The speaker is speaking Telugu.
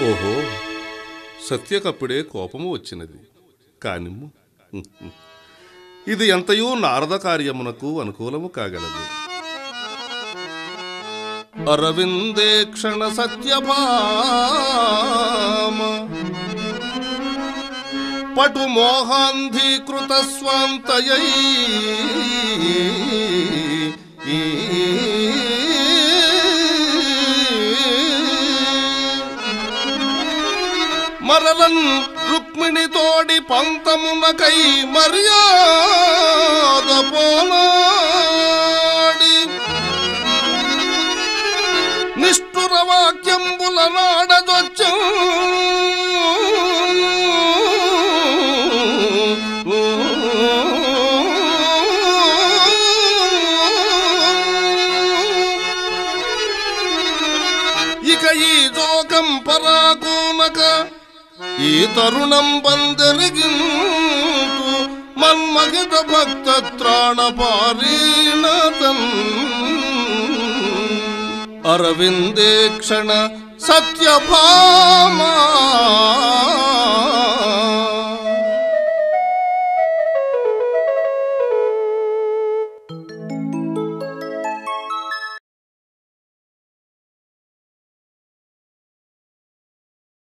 ఓహో సత్యకప్పుడే కోపము వచ్చినది కానిమ్ము ఇది ఎంతయో నారద కార్యమునకు అనుకూలము కాగలదు అరవిందే క్షణ సత్యభామ పటు మోహాంధీకృత స్వాంతయై మరలన్ రుక్మిణి తోడి పంతమునకై మర్యాద పోనాడి నిష్ఠుర వాక్యంబుల నాడదొచ్చు ఇక ఈ జోకం పరాకూనక ఈ తరుణం బందరిగింతు మన్మహిత భక్త త్రాణ పారీణతన్ అరవిందే క్షణ సత్యభామా